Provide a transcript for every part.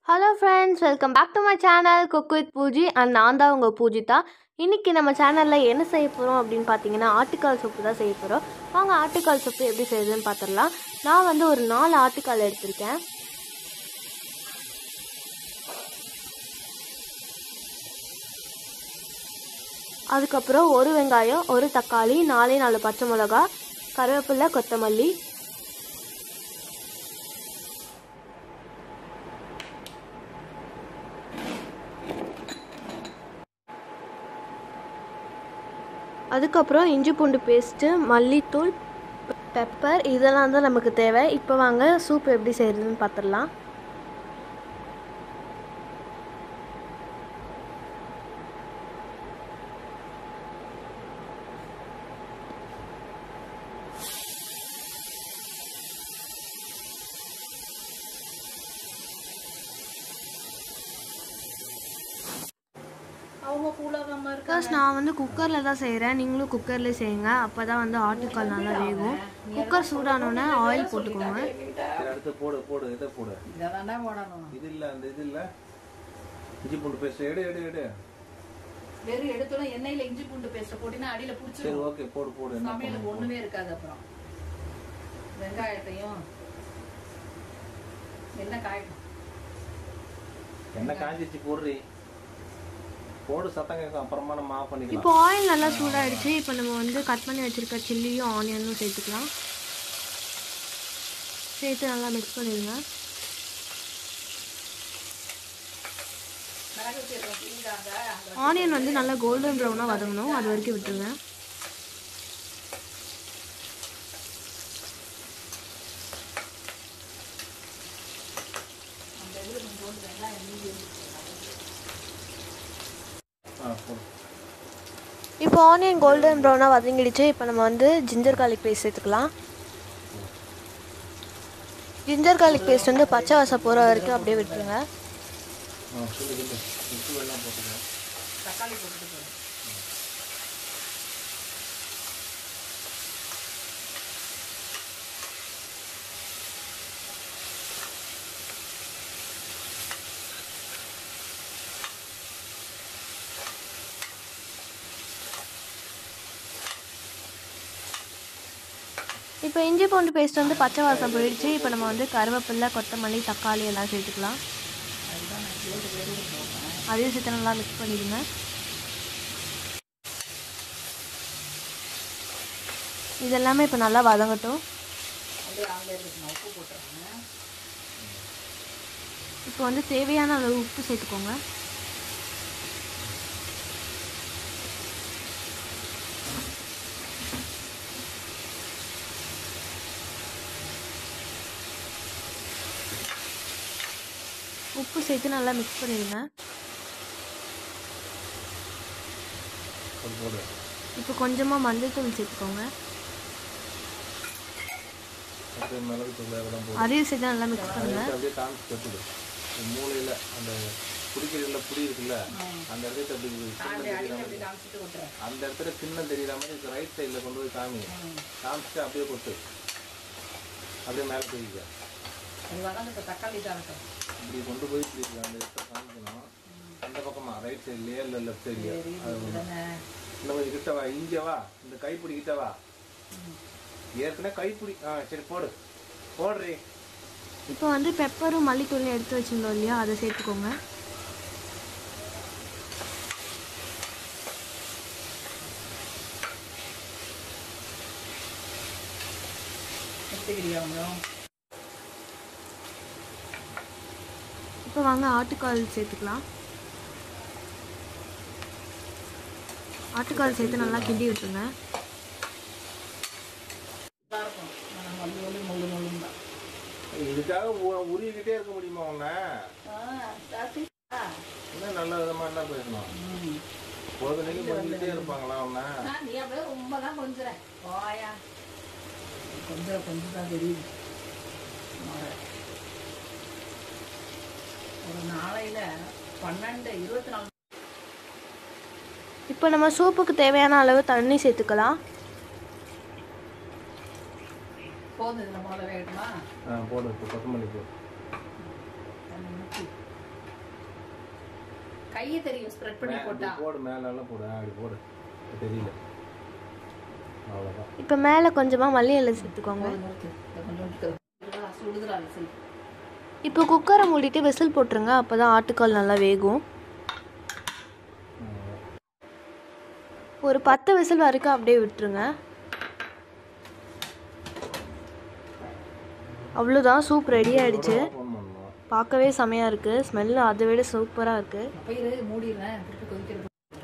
Hello friends welcome back to my channel cook with Pooji and நான் தான் உங்கள் பூஜிதா இன்றைக்கி நம்ம சேனலில் என்ன செய்ய போகிறோம் அப்படின்னு பார்த்தீங்கன்னா ஆட்டுக்கால் சூப்பு தான் செய்ய போகிறோம் வாங்க ஆட்டுக்கால் சூப்பு எப்படி செய்யுதுன்னு பார்த்துடலாம் நான் வந்து ஒரு நாலு ஆட்டுக்கால் எடுத்திருக்கேன் அதுக்கப்புறம் ஒரு வெங்காயம் ஒரு தக்காளி நாலே நாலு பச்சை மிளகா கருவேப்பிலை கொத்தமல்லி அதுக்கப்புறம் இஞ்சி பூண்டு பேஸ்ட்டு மல்லித்தூள் பெப்பர் இதெல்லாம் தான் நமக்கு தேவை இப்போ வாங்க சூப் எப்படி செய்கிறதுன்னு பார்த்துடலாம் அவங்க கூலாகாம இருக்க பிகாஸ் நான் வந்து குக்கரில் தான் செய்கிறேன் நீங்களும் குக்கர்லேயே செய்யுங்க அப்போ தான் வந்து ஆட்டுக்கால் நல்லா வேகும் குக்கர் சூடானோடனே ஆயில் போட்டுக்கோங்க சரி அடுத்து போடு போடு இதை போடு இதை போடணும் இது இல்ல அந்த இது இல்ல இஞ்சி பூண்டு பேஸ்ட் எடு எடு எடு வெறும் எடுத்தோம் எண்ணெயில இஞ்சி பூண்டு பேஸ்ட் போட்டினா அடியில சரி புடிச்சிடும் ஓகே போடு போடு என்ன சமையலுக்கு ஒண்ணுமே இருக்காது அப்புறம் வெங்காயத்தையும் எண்ணெய் காயட்டும் என்ன காஞ்சிச்சு போடுறி போடு சத்தம் கேட்கும் அப்புறமா நம்ம ஆஃப் பண்ணிக்கலாம் இப்போ ஆயில் நல்லா சூடாயிடுச்சு இப்போ நம்ம வந்து கட் பண்ணி வச்சுருக்க சில்லியும் ஆனியனும் சேர்த்துக்கலாம் சேர்த்து நல்லா மிக்ஸ் பண்ணிடுங்க மிளகு சீரகம் தீங்காங்க அங்க ஆனியன் வந்து நல்லா கோல்டன் ப்ரௌனாக வதங்கணும் அது வரைக்கும் விட்டுருங்க அந்த இதுல கொஞ்சோண்டு வெங்காயம் மீதி ஆ போடு இப்போ ஆனியன் கோல்டன் ப்ரௌனாக வதங்கிடுச்சு இப்போ நம்ம வந்து ஜிஞ்சர் garlic பேஸ்ட் சேர்த்துக்கலாம் ஜிஞ்சர் garlic பேஸ்ட் வந்து பச்சை வாசம் போகிற வரைக்கும் அப்படியே விட்டுருங்க ஆ சொல்லு சொல்லு உப்பு வேணாம் போட்டுக்கலாம் தக்காளி போட்டுட்டு போதும் இப்போ இஞ்சி பூண்டு பேஸ்ட் வந்து பச்சை வாசம் போயிடுச்சு இப்போ நம்ம வந்து கருவேப்பிலை கொத்தமல்லி தக்காளி எல்லாம் சேர்த்துக்கலாம் அதையும் சேர்த்து நல்லா மிக்ஸ் பண்ணிடுங்க இது எல்லாமே இப்போ நல்லா வதங்கட்டும் அப்படியே ஆங்கில இருக்கு நான் உப்பு போட்டுறேன் இப்போ வந்து தேவையான அளவு உப்பு சேர்த்துக்கோங்க உப்பு சேர்த்து நல்லா மிக்ஸ் பண்ணிடுங்க போடு போடு இப்போ கொஞ்சமாக மஞ்சள் தூள் சேர்த்துக்கோங்க அப்படியே மிளகு தூள் அதெல்லாம் போடு அதையும் சேர்த்து நல்லா மிக்ஸ் பண்ணுங்க எடுத்து அப்படியே காமிச்சு கட்டுடு மூளையில அந்த குடிக்கிறதுல புடி இருக்குல்ல அந்த இடத்துல அப்படி சின்ன அப்படியே தெரியுற அடியில் மாதிரி அப்படி காமிச்சிட்டு விட்டுறேன் அந்த இடத்துல சின்ன தெரியுற மாதிரி ரைட் சைடில் கொண்டு போய் காமி காமிச்சிட்டு அப்படியே கொட்டு அப்படியே மேலே போய்க்க அது வதங்க இப்போ தக்காளி தாக்கட்டும் இப்படி கொண்டு போய் இப்படி இப்படி அந்த இடத்துல காமிக்கணும் அந்த பக்கமா ரைட் சைட்லயே இல்லை லெஃப்ட் சைட்லயே அது தானே இன்னும் கொஞ்சம் கிட்ட வா இங்கே வா இந்த கைப்பிடி கிட்ட வா ஏற்கனவே கைப்பிடி ஆ சரி போடு போடுறி இப்போ வந்து பெப்பரும் மல்லித்தூளும் எடுத்து வச்சிருந்தோம் இல்லையா அதை சேர்த்துக்கோங்க எடுத்துக்கிறியா அவங்க இப்போ வாங்க ஆட்டுக்கால் சேர்த்துக்கலாம் ஆட்டுக்கால் சேர்த்து நல்லா கிண்டி விட்டுருங்க இதாக இருக்கும் நம்ம மல்லி ஒலி முள்ளு முள்ளும் தான் இதுக்காக உ- உருகிக்கிட்டே இருக்க முடியுமா உன்னை ஆ இன்னும் நல்ல விதமா என்ன பேசணும் பொழுதுனைக்கு பண்ணிக்கிட்டே இருப்பாங்களா உன்னை நீ அப்படியே ரொம்ப தான் கொஞ்சிற வாயா கொஞ்சம் கொஞ்சம் தான் தெரியுது மழை. ஒரு நாளையில பன்னெண்டு இருபத்தி நாலு இப்போ நம்ம சூப்புக்கு தேவையான அளவு தண்ணி சேர்த்துக்கலாம் போதும் இதில் முதல்ல வேகட்டுமா ஆ போடு இப்போ கொத்தமல்லி போடு தண்ணி ஊற்றி கையை தெரியும் ஸ்ப்ரெட் பண்ணி மே- போட்டா இப்படி போடு மேல எல்லாம் போடு ஆ, அப்படி போடு தெரியல அவ்வளோதான் இப்போ மேலே கொஞ்சமாக மல்லி இலை சேர்த்துக்கோங்க போதும், நிறுத்து. இதை கொஞ்சம் விட்டுக்க. சுடுதுடா, சுடுதுடா விசில் இப்போ குக்கரை மூடிட்டு விசில் போட்டுருங்க அப்போ தான் ஆட்டுக்கால் நல்லா வேகும் ஒரு பத்து விசில் வரைக்கும் அப்படியே விட்டுருங்க அவ்வளோதான் சூப் ரெடி ஆயிடுச்சு ஃபோன் பண்ணணும் பார்க்கவே செமையாக இருக்குது ஸ்மெல்லு அதை விட சூப்பராக இருக்குது அப்ப இரு மூடிடுறேன் திருப்பி கொதிக்கிறது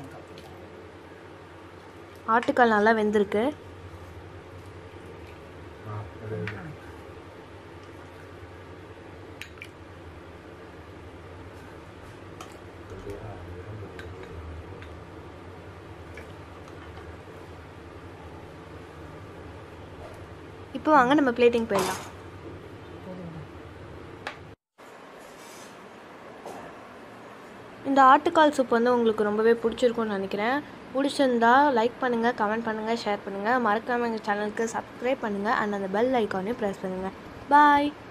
ஆட்டுக்கால் நல்லா வெந்திருக்கு ஆ அது இது. இப்போ வாங்க நம்ம பிளேட்டிங் போயிடலாம் இந்த ஆட்டுக்கால் சூப் வந்து உங்களுக்கு ரொம்பவே பிடிச்சிருக்கும்னு நினைக்கிறேன் பிடிச்சிருந்தா லைக் பண்ணுங்கள் கமெண்ட் பண்ணுங்கள் ஷேர் பண்ணுங்கள் மறக்காமல் எங்கள் சேனலுக்கு சப்ஸ்கிரைப் பண்ணுங்கள் அண்ட் அந்த பெல் ஐக்கானையும் ப்ரெஸ் பண்ணுங்கள் பாய்